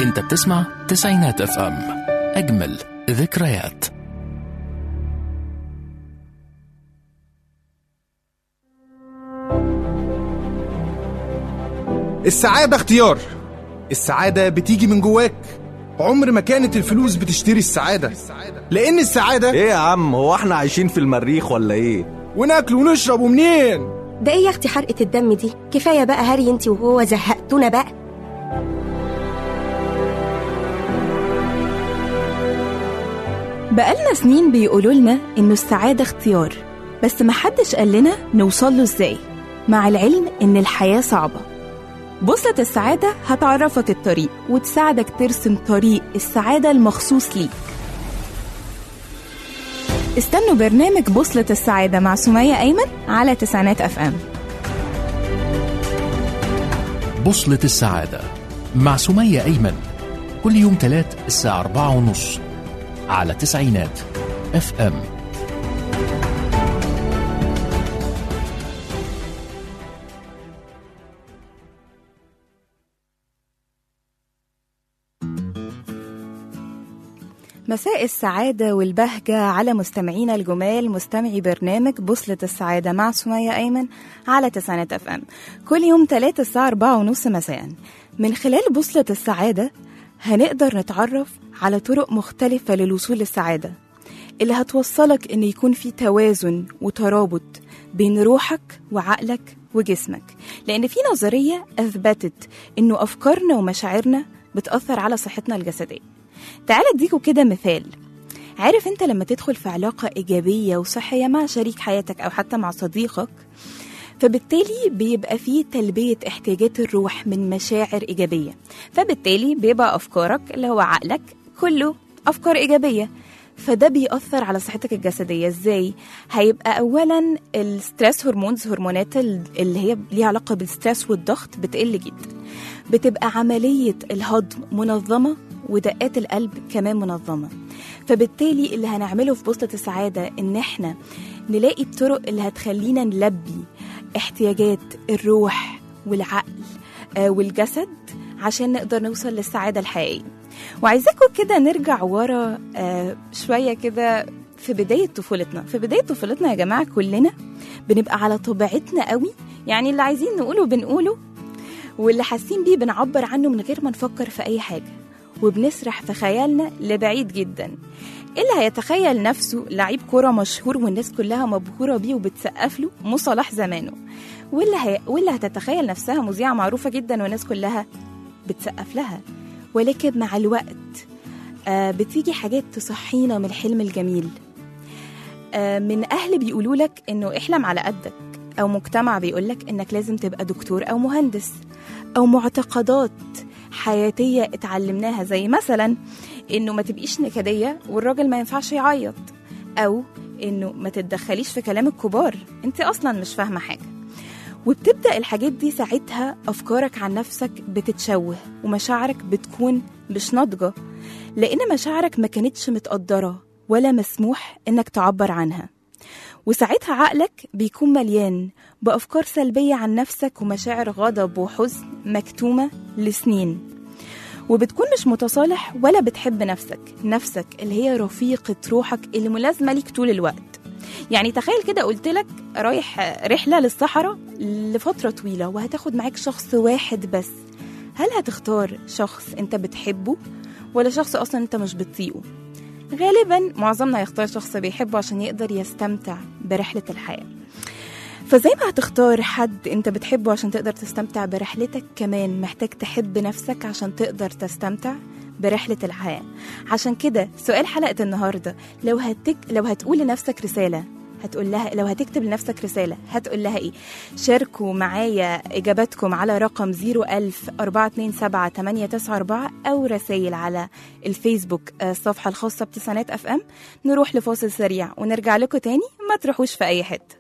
انت بتسمع تسعينات اف ام اجمل ذكريات السعادة اختيار السعادة بتيجي من جواك عمر ما كانت الفلوس بتشتري السعادة لأن السعادة ايه يا عم هو احنا عايشين في المريخ ولا ايه وناكل ونشرب ومنين ده ايه يا اختي حرقة الدم دي كفاية بقى هري انت وهو زهقتونا بقى بقالنا سنين بيقولوا لنا إنه السعادة اختيار بس محدش قال لنا نوصل له إزاي مع العلم إن الحياة صعبة بوصلة السعادة هتعرفك الطريق وتساعدك ترسم طريق السعادة المخصوص ليك استنوا برنامج بوصلة السعادة مع سمية أيمن على تسعينات أف أم بوصلة السعادة مع سمية أيمن كل يوم تلات الساعة أربعة ونص على تسعينات اف ام مساء السعادة والبهجة على مستمعينا الجمال مستمعي برنامج بوصلة السعادة مع سمية أيمن على تسعينات أف أم كل يوم تلاتة الساعة أربعة ونص مساء من خلال بوصلة السعادة هنقدر نتعرف على طرق مختلفة للوصول للسعادة اللي هتوصلك إن يكون في توازن وترابط بين روحك وعقلك وجسمك لأن في نظرية أثبتت إنه أفكارنا ومشاعرنا بتأثر على صحتنا الجسدية تعال اديكوا كده مثال عارف انت لما تدخل في علاقة إيجابية وصحية مع شريك حياتك أو حتى مع صديقك فبالتالي بيبقى فيه تلبية احتياجات الروح من مشاعر إيجابية فبالتالي بيبقى أفكارك اللي هو عقلك كله أفكار إيجابية فده بيأثر على صحتك الجسدية ازاي؟ هيبقى أولا الستريس هرمونز هرمونات ال- اللي هي ليها علاقة بالستريس والضغط بتقل جدا بتبقى عملية الهضم منظمة ودقات القلب كمان منظمة فبالتالي اللي هنعمله في بوصلة السعادة إن إحنا نلاقي الطرق اللي هتخلينا نلبي احتياجات الروح والعقل آه، والجسد عشان نقدر نوصل للسعادة الحقيقية وعايزاكم كده نرجع ورا آه، شوية كده في بداية طفولتنا في بداية طفولتنا يا جماعة كلنا بنبقى على طبيعتنا قوي يعني اللي عايزين نقوله بنقوله واللي حاسين بيه بنعبر عنه من غير ما نفكر في أي حاجة وبنسرح في خيالنا لبعيد جدا اللي هيتخيل نفسه لعيب كرة مشهور والناس كلها مبهورة بيه وبتسقف له مو صلاح زمانه واللي, هي... واللي هتتخيل نفسها مذيعة معروفة جدا والناس كلها بتسقف لها ولكن مع الوقت آه بتيجي حاجات تصحينا من الحلم الجميل آه من أهل بيقولوا لك إنه احلم على قدك أو مجتمع بيقولك إنك لازم تبقى دكتور أو مهندس أو معتقدات حياتية اتعلمناها زي مثلا إنه ما تبقيش نكدية والراجل ما ينفعش يعيط أو إنه ما تتدخليش في كلام الكبار أنت أصلا مش فاهمة حاجة وبتبدأ الحاجات دي ساعتها أفكارك عن نفسك بتتشوه ومشاعرك بتكون مش ناضجة لأن مشاعرك ما كانتش متقدرة ولا مسموح إنك تعبر عنها وساعتها عقلك بيكون مليان بأفكار سلبية عن نفسك ومشاعر غضب وحزن مكتومة لسنين وبتكون مش متصالح ولا بتحب نفسك نفسك اللي هي رفيقة روحك اللي ملازمة ليك طول الوقت يعني تخيل كده قلت لك رايح رحلة للصحراء لفترة طويلة وهتاخد معاك شخص واحد بس هل هتختار شخص انت بتحبه ولا شخص اصلا انت مش بتطيقه غالبا معظمنا هيختار شخص بيحبه عشان يقدر يستمتع برحلة الحياة فزي ما هتختار حد انت بتحبه عشان تقدر تستمتع برحلتك كمان محتاج تحب نفسك عشان تقدر تستمتع برحلة الحياة عشان كده سؤال حلقة النهاردة لو هتك... لو هتقول لنفسك رسالة هتقول لها لو هتكتب لنفسك رسالة هتقول لها ايه شاركوا معايا اجاباتكم على رقم 01000 427 894 او رسائل على الفيسبوك آه، الصفحة الخاصة بتسعينات اف ام نروح لفاصل سريع ونرجع لكم تاني ما تروحوش في اي حتة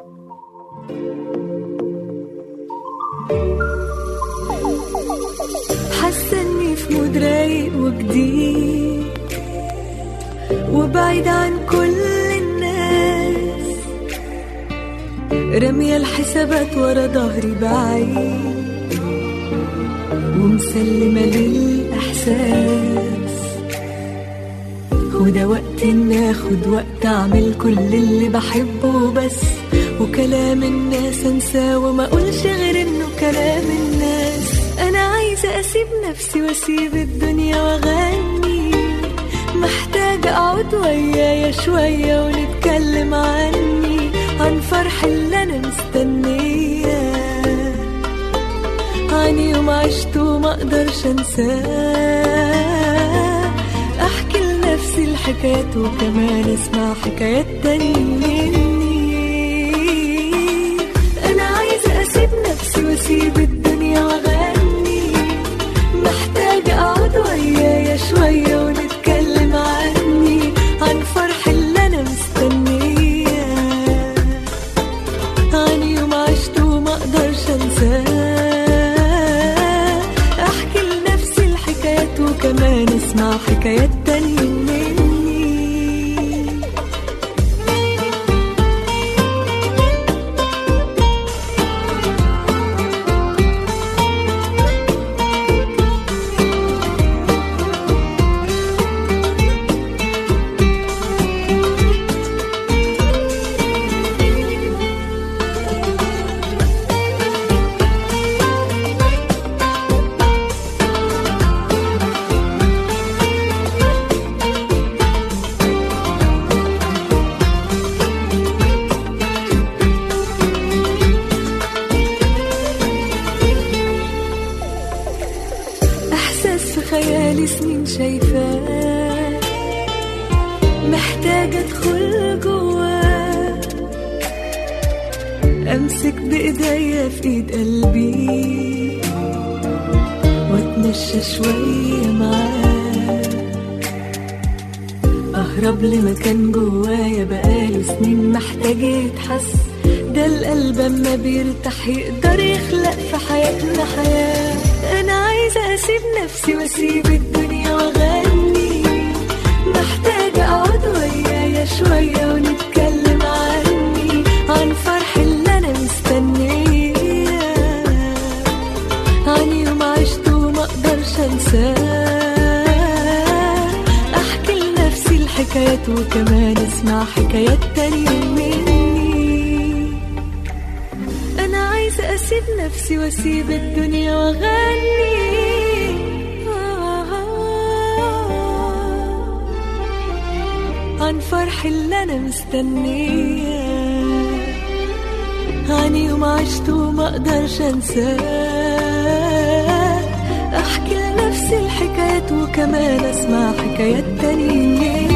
حاسه اني في مود رايق وجديد وبعيد عن كل الناس رمية الحسابات ورا ظهري بعيد ومسلمة للأحلام إحساس وده وقت إن آخد وقت أعمل كل اللي بحبه بس وكلام الناس أنساه وما أقولش غير إنه كلام الناس أنا عايزة أسيب نفسي وأسيب الدنيا وأغني محتاجة أقعد ويايا شوية ونتكلم عني عن فرح اللي أنا مستنياه عن يوم عشته ما اقدرش انساه احكي لنفسي الحكايات وكمان اسمع حكايات تاني مني انا عايزه اسيب نفسي واسيب الدنيا واغني محتاجه اقعد ويايا شويه ونتكلم عني عن فرح اللي انا مستنياه عن يوم عشته ما اقدرش انساه احكي لنفسي الحكايات وكمان اسمع حكايات تانية مني احساس في خيالي سنين شايفاه محتاجة ادخل جواه امسك بايديا في ايد قلبي واتمشى شوية معاه اهرب لمكان جوايا بقاله سنين محتاج يتحس ده القلب اما بيرتاح يقدر يخلق في حياتنا حياة انا عايزة اسيب نفسي واسيب الدنيا واغني محتاجة اقعد ويايا شوية ونتكلم عني عن فرح اللي انا مستنياه عن يوم عشته وما اقدرش انساه احكي لنفسي الحكايات وكمان اسمع حكايات تانية مني انا عايزة اسيب نفسي واسيب الدنيا واغني عن فرح اللي انا مستنياه عن يوم عشته وما اقدرش انساه احكي لنفسي الحكايات وكمان اسمع حكايات تانية مني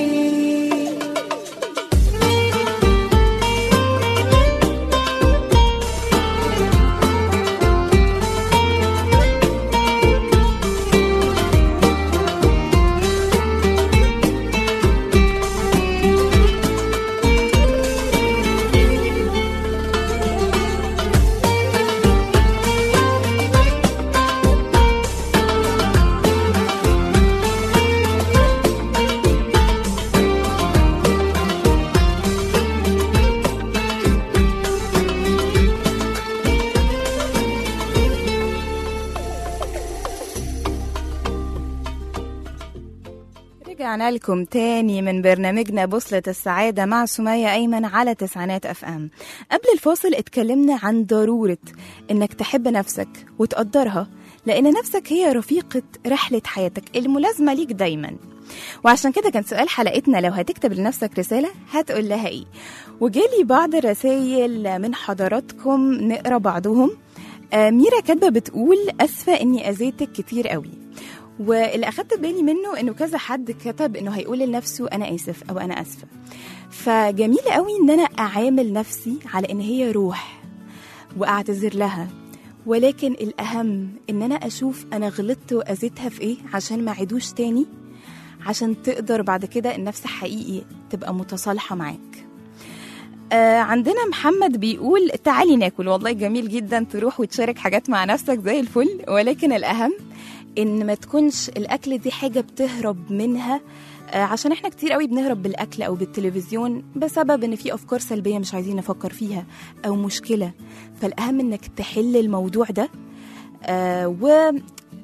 رجعنا لكم تاني من برنامجنا بوصلة السعادة مع سمية أيمن على تسعينات أف أم قبل الفاصل اتكلمنا عن ضرورة إنك تحب نفسك وتقدرها لأن نفسك هي رفيقة رحلة حياتك الملازمة ليك دايما وعشان كده كان سؤال حلقتنا لو هتكتب لنفسك رسالة هتقول لها إيه وجالي بعض الرسائل من حضراتكم نقرا بعضهم آه، ميرا كاتبة بتقول أسفة إني أذيتك كتير قوي واللي اخدت بالي منه انه كذا حد كتب انه هيقول لنفسه انا اسف او انا اسفه فجميل قوي ان انا اعامل نفسي على ان هي روح واعتذر لها ولكن الاهم ان انا اشوف انا غلطت واذيتها في ايه عشان ما اعيدوش تاني عشان تقدر بعد كده النفس حقيقي تبقى متصالحه معاك آه عندنا محمد بيقول تعالي ناكل والله جميل جدا تروح وتشارك حاجات مع نفسك زي الفل ولكن الأهم إن ما تكونش الأكل دي حاجة بتهرب منها آه عشان احنا كتير قوي بنهرب بالأكل أو بالتلفزيون بسبب إن في أفكار سلبية مش عايزين نفكر فيها أو مشكلة فالأهم إنك تحل الموضوع ده آه و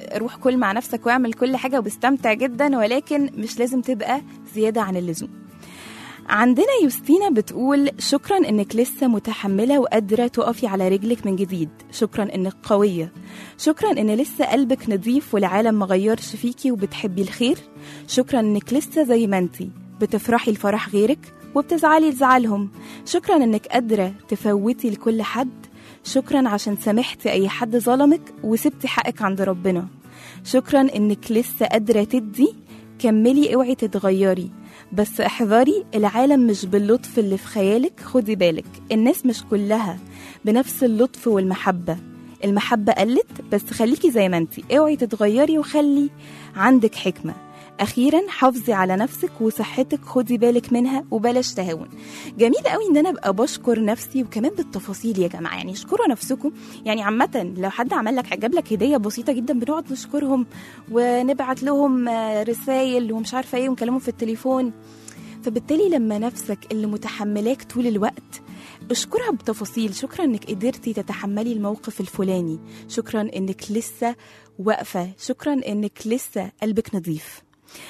روح كل مع نفسك واعمل كل حاجة وبستمتع جدا ولكن مش لازم تبقى زيادة عن اللزوم عندنا يوستينا بتقول شكرا انك لسه متحمله وقادره تقفي على رجلك من جديد شكرا انك قويه شكرا ان لسه قلبك نظيف والعالم مغيرش فيكي وبتحبي الخير شكرا انك لسه زي ما انتي بتفرحي لفرح غيرك وبتزعلي لزعلهم شكرا انك قادره تفوتي لكل حد شكرا عشان سامحتي اي حد ظلمك وسبتي حقك عند ربنا شكرا انك لسه قادره تدي كملي اوعي تتغيري بس احذري العالم مش باللطف اللي في خيالك خدي بالك الناس مش كلها بنفس اللطف والمحبة المحبة قلت بس خليكي زي ما انتي اوعي تتغيري وخلي عندك حكمة اخيرا حافظي على نفسك وصحتك خدي بالك منها وبلاش تهاون جميل قوي ان انا ابقى بشكر نفسي وكمان بالتفاصيل يا جماعه يعني اشكروا نفسكم يعني عامه لو حد عمل لك جاب لك هديه بسيطه جدا بنقعد نشكرهم ونبعت لهم رسائل ومش عارفه ايه ونكلمهم في التليفون فبالتالي لما نفسك اللي متحملاك طول الوقت اشكرها بتفاصيل شكرا انك قدرتي تتحملي الموقف الفلاني شكرا انك لسه واقفه شكرا انك لسه قلبك نظيف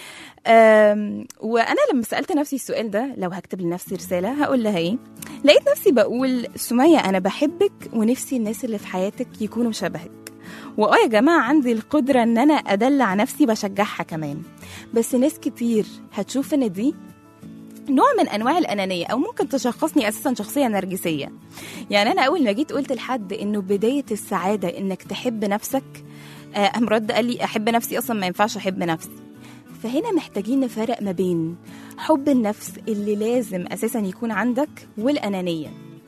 أم، وانا لما سالت نفسي السؤال ده لو هكتب لنفسي رساله هقول لها ايه لقيت نفسي بقول سمية انا بحبك ونفسي الناس اللي في حياتك يكونوا شبهك واه يا جماعه عندي القدره ان انا ادلع نفسي بشجعها كمان بس ناس كتير هتشوف ان دي نوع من انواع الانانيه او ممكن تشخصني اساسا شخصيه نرجسيه يعني انا اول ما جيت قلت لحد انه بدايه السعاده انك تحب نفسك آه، قام رد قال لي احب نفسي اصلا ما ينفعش احب نفسي فهنا محتاجين نفرق ما بين حب النفس اللي لازم اساسا يكون عندك والانانيه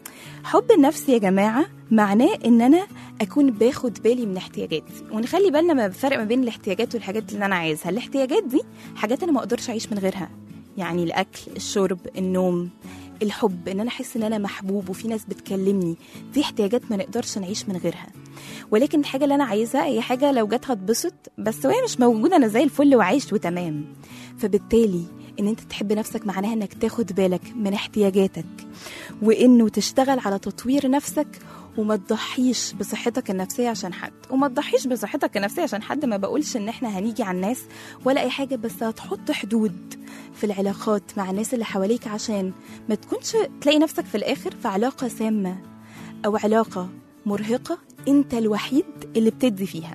حب النفس يا جماعه معناه ان انا اكون باخد بالي من احتياجاتي ونخلي بالنا ما بفرق ما بين الاحتياجات والحاجات اللي انا عايزها الاحتياجات دي حاجات انا ما اقدرش اعيش من غيرها يعني الاكل الشرب النوم الحب ان انا احس ان انا محبوب وفي ناس بتكلمني دي احتياجات ما نقدرش نعيش من غيرها ولكن الحاجه اللي انا عايزها هي حاجه لو جت هتبسط بس وهي مش موجوده انا زي الفل وعايش وتمام فبالتالي ان انت تحب نفسك معناها انك تاخد بالك من احتياجاتك وانه تشتغل على تطوير نفسك وما تضحيش بصحتك النفسية عشان حد وما تضحيش بصحتك النفسية عشان حد ما بقولش ان احنا هنيجي على الناس ولا اي حاجة بس هتحط حدود في العلاقات مع الناس اللي حواليك عشان ما تكونش تلاقي نفسك في الاخر في علاقة سامة او علاقة مرهقة انت الوحيد اللي بتدي فيها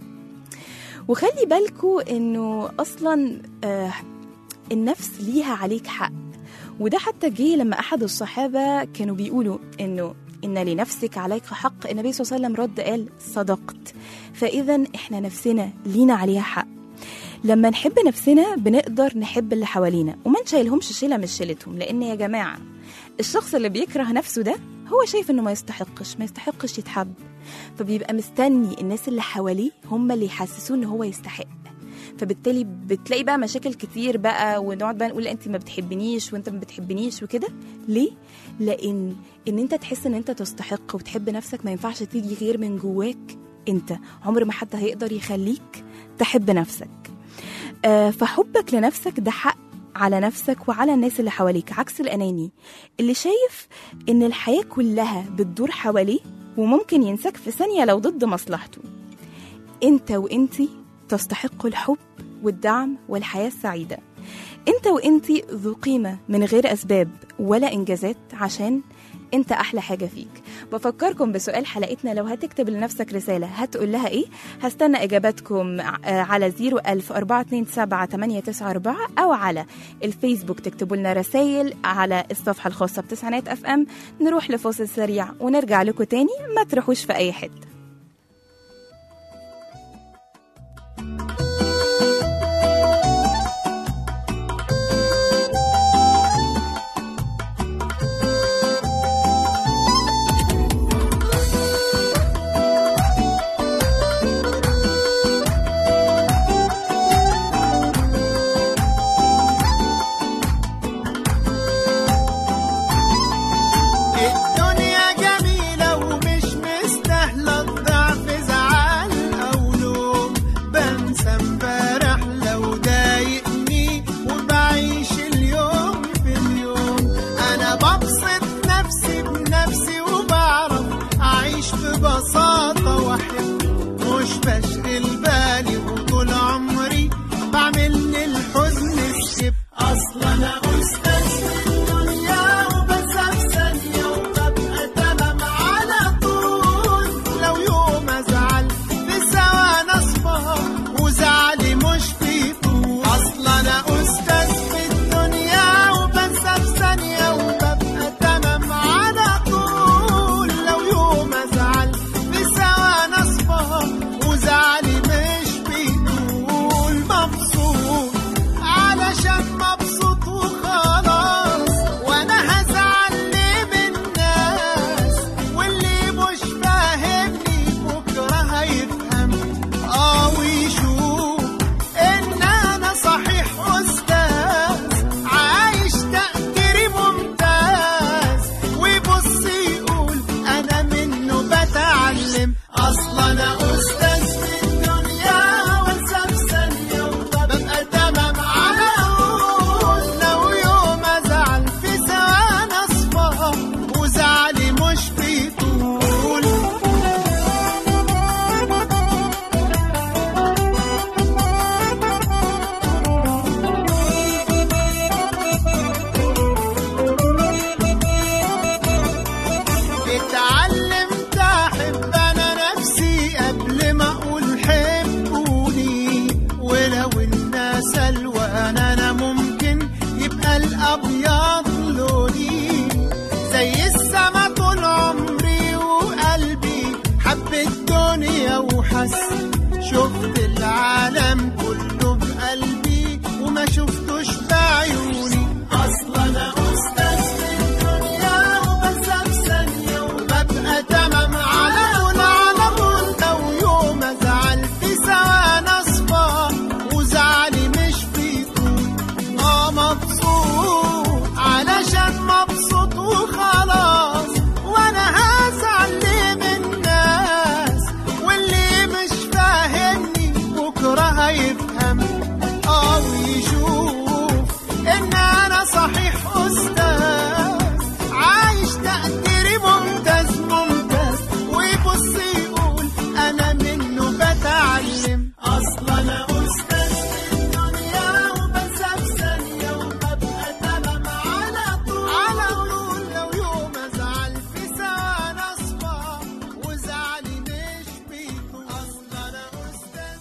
وخلي بالكو انه اصلا آه النفس ليها عليك حق وده حتى جه لما احد الصحابه كانوا بيقولوا انه ان لنفسك عليك حق النبي صلى الله عليه وسلم رد قال صدقت فاذا احنا نفسنا لينا عليها حق لما نحب نفسنا بنقدر نحب اللي حوالينا وما نشيلهمش شيله مش شيلتهم لان يا جماعه الشخص اللي بيكره نفسه ده هو شايف انه ما يستحقش ما يستحقش يتحب فبيبقى مستني الناس اللي حواليه هم اللي يحسسوه ان هو يستحق فبالتالي بتلاقي بقى مشاكل كتير بقى ونقعد بقى نقول لا انت ما بتحبنيش وانت ما بتحبنيش وكده ليه لان ان انت تحس ان انت تستحق وتحب نفسك ما ينفعش تيجي غير من جواك انت عمر ما حد هيقدر يخليك تحب نفسك آه فحبك لنفسك ده حق على نفسك وعلى الناس اللي حواليك عكس الأناني اللي شايف إن الحياة كلها بتدور حواليه وممكن ينساك في ثانية لو ضد مصلحته انت وانتي تستحقوا الحب والدعم والحياة السعيدة انت وانتي ذو قيمة من غير أسباب ولا إنجازات عشان انت أحلى حاجة فيك بفكركم بسؤال حلقتنا لو هتكتب لنفسك رسالة هتقول لها ايه هستنى إجاباتكم على 01000 427 أو على الفيسبوك تكتبوا لنا رسائل على الصفحة الخاصة بتسعينات اف ام نروح لفاصل سريع ونرجع لكم تاني ما تروحوش في أي حتة الدنيا جميلة ومش مستاهلة وحس شفت العالم كله بقلبي وما شفتوش بعيوني اصلا انا استاذ في الدنيا وبنسى في ثانيه وببقى تمام على طول على طول لو يوم ازعل في ثواني اصفى وزعلي مش بيطول اه مبسوط علشان مبسوط وخلاص وانا هزعل ليه من الناس واللي مش فاهمني بكره هيفهم اه ويشوف ان انا صحيح استاذ عايش تقديري ممتاز ممتاز ويبص يقول انا منه بتعلم اصلا انا استاذ في الدنيا وبنسى في ثانيه وببقى تمام على طول على طول لو يوم ازعل في ثواني اصفى وزعلي مش بيطول اصلا انا استاذ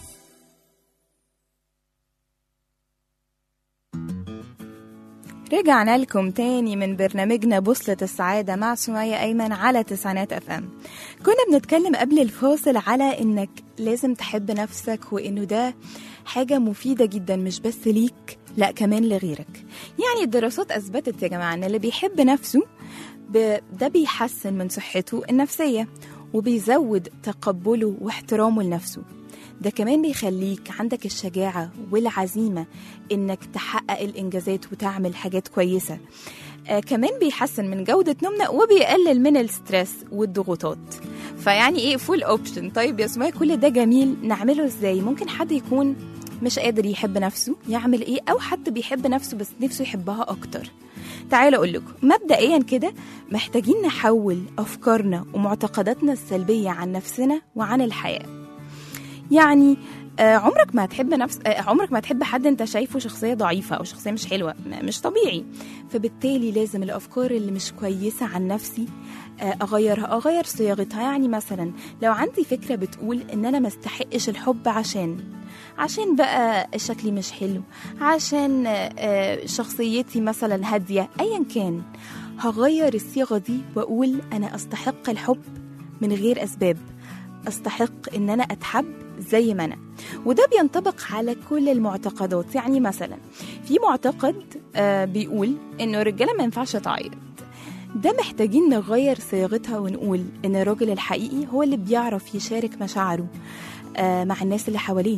رجعنا لكم تاني من برنامجنا بوصلة السعادة مع سمية أيمن على تسعينات أف أم كنا بنتكلم قبل الفاصل على إنك لازم تحب نفسك وإنه ده حاجة مفيدة جدا مش بس ليك لا كمان لغيرك يعني الدراسات أثبتت يا جماعة إن اللي بيحب نفسه ب... ده بيحسن من صحته النفسية وبيزود تقبله واحترامه لنفسه ده كمان بيخليك عندك الشجاعة والعزيمة إنك تحقق الإنجازات وتعمل حاجات كويسة آه كمان بيحسن من جودة نومنا وبيقلل من الستريس والضغوطات فيعني ايه فول اوبشن طيب يا سمية كل ده جميل نعمله ازاي ممكن حد يكون مش قادر يحب نفسه يعمل ايه او حد بيحب نفسه بس نفسه يحبها اكتر تعالوا اقول لكم مبدئيا كده محتاجين نحول افكارنا ومعتقداتنا السلبيه عن نفسنا وعن الحياه يعني آه، عمرك ما هتحب نفس آه، عمرك ما هتحب حد انت شايفه شخصيه ضعيفه او شخصيه مش حلوه م- مش طبيعي فبالتالي لازم الافكار اللي مش كويسه عن نفسي آه، اغيرها اغير صياغتها يعني مثلا لو عندي فكره بتقول ان انا ما استحقش الحب عشان عشان بقى شكلي مش حلو عشان آه، آه، شخصيتي مثلا هاديه ايا كان هغير الصيغه دي واقول انا استحق الحب من غير اسباب استحق ان انا اتحب زي ما انا وده بينطبق على كل المعتقدات يعني مثلا في معتقد آه، بيقول انه الرجاله ما ينفعش تعيط ده محتاجين نغير صياغتها ونقول ان الراجل الحقيقي هو اللي بيعرف يشارك مشاعره آه، مع الناس اللي حواليه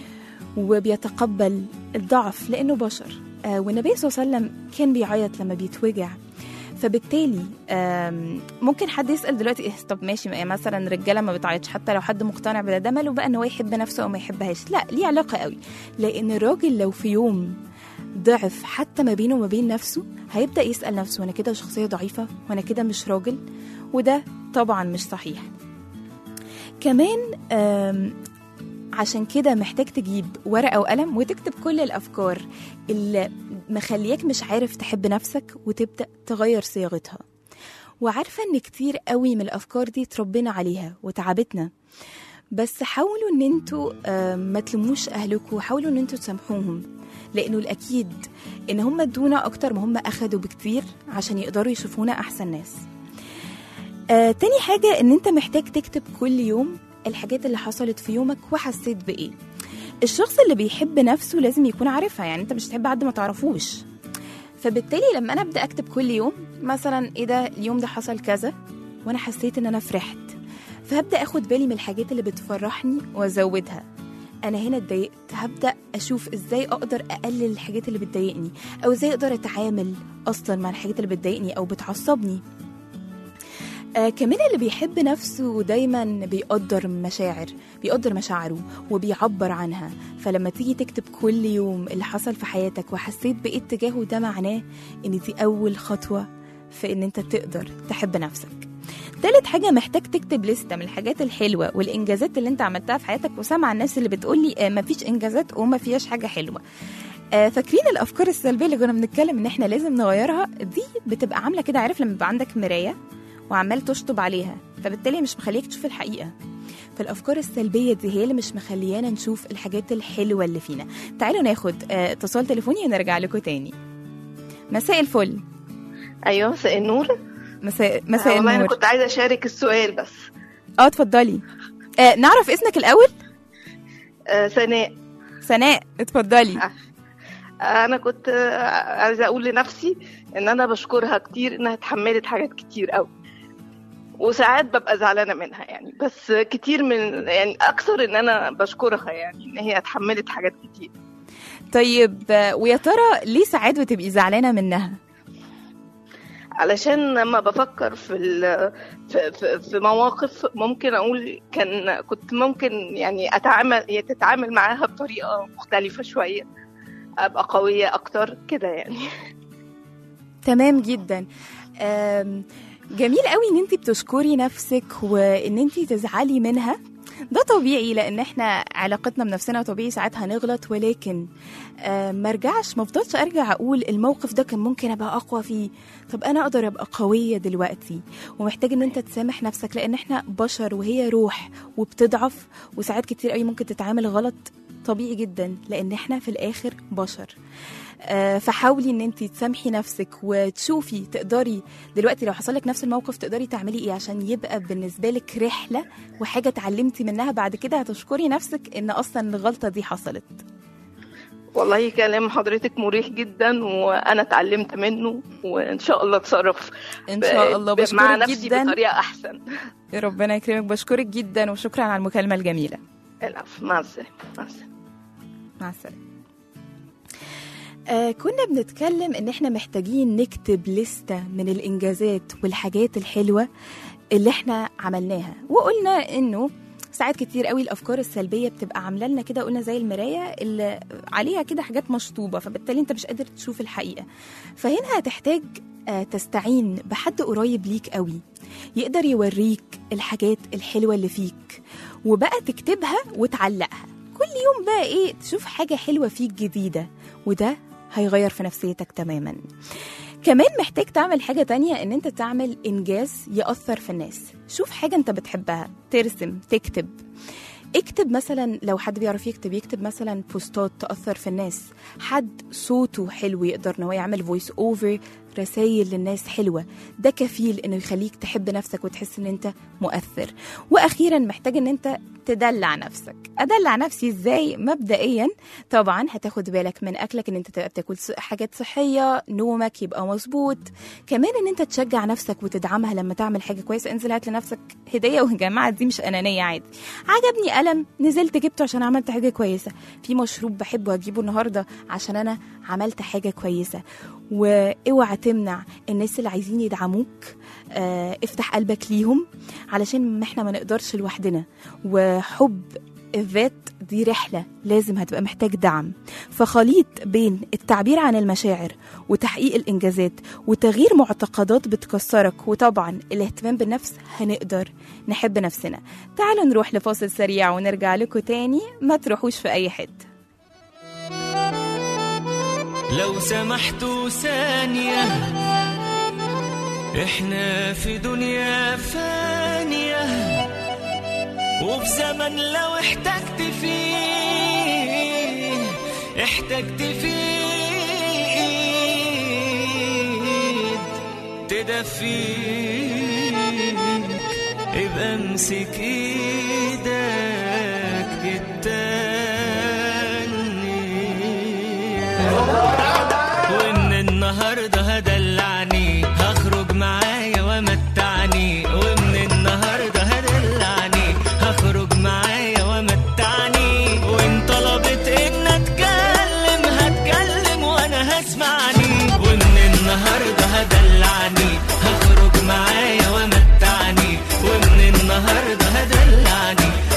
وبيتقبل الضعف لانه بشر آه، والنبي صلى الله عليه وسلم كان بيعيط لما بيتوجع فبالتالي آم، ممكن حد يسال دلوقتي إيه طب ماشي ما- مثلا رجاله ما بتعيطش حتى لو حد مقتنع بده ده ماله بقى ان هو يحب نفسه او ما يحبهاش لا ليه علاقه قوي لان الراجل لو في يوم ضعف حتى ما بينه وما بين نفسه هيبدا يسال نفسه وانا كده شخصيه ضعيفه وانا كده مش راجل وده طبعا مش صحيح كمان آم، عشان كده محتاج تجيب ورقة وقلم وتكتب كل الأفكار اللي مخلياك مش عارف تحب نفسك وتبدأ تغير صياغتها وعارفة إن كتير قوي من الأفكار دي اتربينا عليها وتعبتنا بس حاولوا إن انتوا آه، ما تلموش أهلكم وحاولوا إن انتوا تسامحوهم لأنه الأكيد إن هم ادونا أكتر ما هم أخدوا بكتير عشان يقدروا يشوفونا أحسن ناس آه، تاني حاجة إن أنت محتاج تكتب كل يوم الحاجات اللي حصلت في يومك وحسيت بإيه الشخص اللي بيحب نفسه لازم يكون عارفها يعني أنت مش هتحب حد ما تعرفوش فبالتالي لما أنا أبدأ أكتب كل يوم مثلا إيه ده اليوم ده حصل كذا وأنا حسيت إن أنا فرحت فهبدأ أخد بالي من الحاجات اللي بتفرحني وأزودها أنا هنا اتضايقت هبدأ أشوف إزاي أقدر أقلل الحاجات اللي بتضايقني أو إزاي أقدر أتعامل أصلا مع الحاجات اللي بتضايقني أو بتعصبني آه كمان اللي بيحب نفسه دايما بيقدر مشاعر بيقدر مشاعره وبيعبر عنها فلما تيجي تكتب كل يوم اللي حصل في حياتك وحسيت بإيه اتجاهه ده معناه ان دي أول خطوة في ان انت تقدر تحب نفسك تالت حاجة محتاج تكتب لستة من الحاجات الحلوة والإنجازات اللي أنت عملتها في حياتك وسامع الناس اللي بتقولي آه مفيش إنجازات وما فيهاش حاجة حلوة آه فاكرين الأفكار السلبية اللي كنا بنتكلم إن إحنا لازم نغيرها دي بتبقى عاملة كده عارف لما يبقى عندك مراية وعمال تشطب عليها فبالتالي مش مخليك تشوف الحقيقة فالأفكار السلبية دي هي اللي مش مخليانا نشوف الحاجات الحلوة اللي فينا تعالوا ناخد آه، اتصال تليفوني ونرجع لكم تاني مساء الفل ايوه مساء النور مساء مساء والله انا النور كنت عايزه اشارك السؤال بس اه اتفضلي آه نعرف اسمك الاول آه، سناء سناء اتفضلي انا كنت آه، عايزه اقول لنفسي ان انا بشكرها كتير انها اتحملت حاجات كتير قوي وساعات ببقى زعلانه منها يعني بس كتير من يعني اكثر ان انا بشكرها يعني ان هي اتحملت حاجات كتير طيب آه، ويا ترى ليه ساعات بتبقي زعلانه منها علشان لما بفكر في ال- في, في, في مواقف ممكن اقول كان كنت ممكن يعني اتعامل هي تتعامل معاها بطريقه مختلفه شويه ابقى قويه اكتر كده يعني تمام جدا آم، جميل قوي ان انت بتشكري نفسك وان انت تزعلي منها ده طبيعي لان احنا علاقتنا بنفسنا طبيعي ساعات هنغلط ولكن آه ما ارجعش ما افضلش ارجع اقول الموقف ده كان ممكن ابقى اقوى فيه طب انا اقدر ابقى قويه دلوقتي ومحتاج ان انت تسامح نفسك لان احنا بشر وهي روح وبتضعف وساعات كتير قوي ممكن تتعامل غلط طبيعي جدا لان احنا في الاخر بشر آه، فحاولي ان انت تسامحي نفسك وتشوفي تقدري دلوقتي لو حصل لك نفس الموقف تقدري تعملي ايه عشان يبقى بالنسبه لك رحله وحاجه اتعلمتي منها بعد كده هتشكري نفسك ان اصلا الغلطه دي حصلت والله كلام حضرتك مريح جدا وانا اتعلمت منه وان شاء الله اتصرف ان شاء الله ب- مع بشكرك نفسي جدا بطريقه احسن ربنا يكرمك بشكرك جدا وشكرا على المكالمه الجميله العفو مع السلامه مع السلامه مع السلامه آه كنا بنتكلم ان احنا محتاجين نكتب لستة من الانجازات والحاجات الحلوة اللي احنا عملناها وقلنا انه ساعات كتير قوي الافكار السلبيه بتبقى عامله لنا كده قلنا زي المرايه اللي عليها كده حاجات مشطوبه فبالتالي انت مش قادر تشوف الحقيقه فهنا هتحتاج آه، تستعين بحد قريب ليك قوي يقدر يوريك الحاجات الحلوه اللي فيك وبقى تكتبها وتعلقها كل يوم بقى ايه تشوف حاجه حلوه فيك جديده وده هيغير في نفسيتك تماما كمان محتاج تعمل حاجة تانية ان انت تعمل انجاز يأثر في الناس شوف حاجة انت بتحبها ترسم تكتب اكتب مثلا لو حد بيعرف يكتب يكتب مثلا بوستات تأثر في الناس حد صوته حلو يقدر ان هو يعمل فويس اوفر رسائل للناس حلوة ده كفيل انه يخليك تحب نفسك وتحس ان انت مؤثر واخيرا محتاج ان انت تدلع نفسك ادلع نفسي ازاي مبدئيا طبعا هتاخد بالك من اكلك ان انت تبقى بتاكل ص- حاجات صحيه نومك يبقى مظبوط كمان ان انت تشجع نفسك وتدعمها لما تعمل حاجه كويسه انزل هات لنفسك هديه ويا جماعه دي مش انانيه عادي عجبني قلم نزلت جبته عشان عملت حاجه كويسه في مشروب بحبه اجيبه النهارده عشان انا عملت حاجه كويسه واوعى تمنع الناس اللي عايزين يدعموك آه، افتح قلبك ليهم علشان ما احنا ما نقدرش لوحدنا وحب الذات دي رحلة لازم هتبقى محتاج دعم فخليط بين التعبير عن المشاعر وتحقيق الإنجازات وتغيير معتقدات بتكسرك وطبعا الاهتمام بالنفس هنقدر نحب نفسنا تعالوا نروح لفاصل سريع ونرجع لكم تاني ما تروحوش في أي حتة لو سمحتوا ثانية احنا في دنيا فانية وفي زمن لو احتجت فيه احتجت فيه ايد تدفيك ابقى امسك ايدك التانية وان النهارده هدلعني هخرج معايا ومتعني وان النهارده هدلعني هخرج معايا ومتعني وان طلبت ان اتكلم هتكلم وانا هسمعني وان النهارده هدلعني هخرج معايا ومتعني وان النهارده هدلعني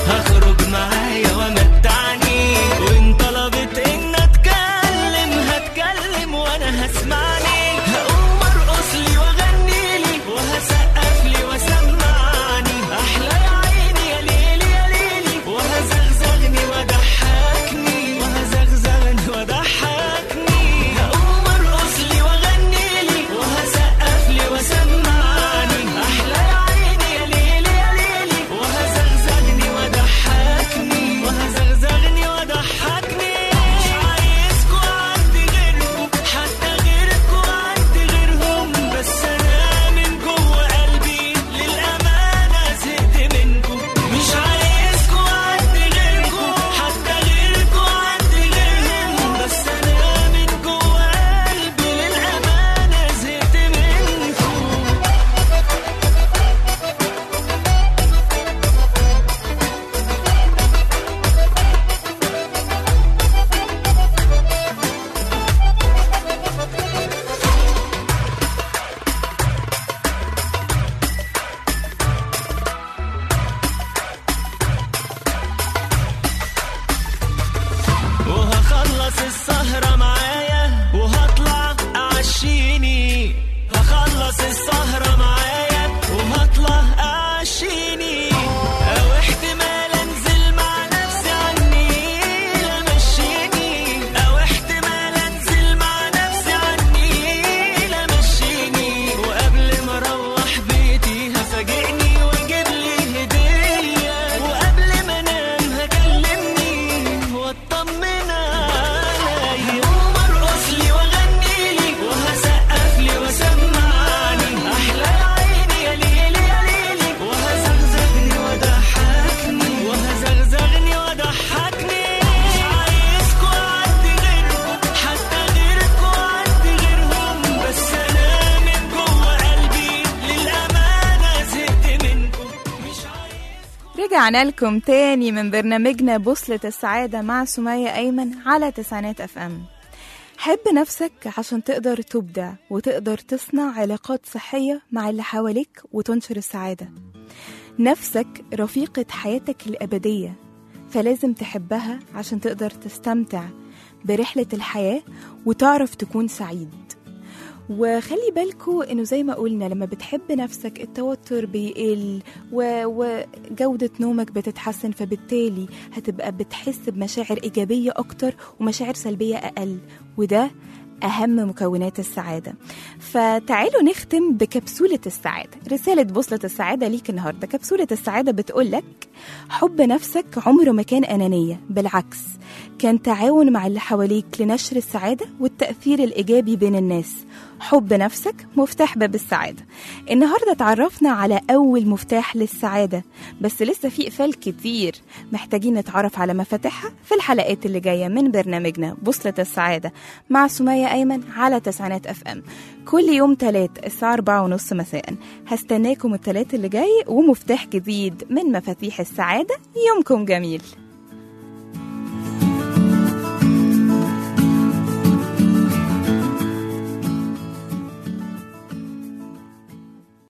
ورجعنا لكم تاني من برنامجنا بوصلة السعادة مع سمية أيمن على تسعينات أف أم حب نفسك عشان تقدر تبدع وتقدر تصنع علاقات صحية مع اللي حواليك وتنشر السعادة نفسك رفيقة حياتك الأبدية فلازم تحبها عشان تقدر تستمتع برحلة الحياة وتعرف تكون سعيد وخلي بالكو انه زي ما قلنا لما بتحب نفسك التوتر بيقل و... وجودة نومك بتتحسن فبالتالي هتبقى بتحس بمشاعر إيجابية أكتر ومشاعر سلبية أقل وده أهم مكونات السعادة فتعالوا نختم بكبسولة السعادة رسالة بوصلة السعادة ليك النهاردة كبسولة السعادة بتقولك حب نفسك عمره ما كان أنانية بالعكس كان تعاون مع اللي حواليك لنشر السعادة والتأثير الإيجابي بين الناس حب نفسك مفتاح باب السعادة النهاردة تعرفنا على أول مفتاح للسعادة بس لسه في إقفال كتير محتاجين نتعرف على مفاتيحها في الحلقات اللي جاية من برنامجنا بوصلة السعادة مع سمية أيمن على تسعينات أف أم كل يوم تلات الساعة أربعة ونص مساء هستناكم التلات اللي جاي ومفتاح جديد من مفاتيح السعادة يومكم جميل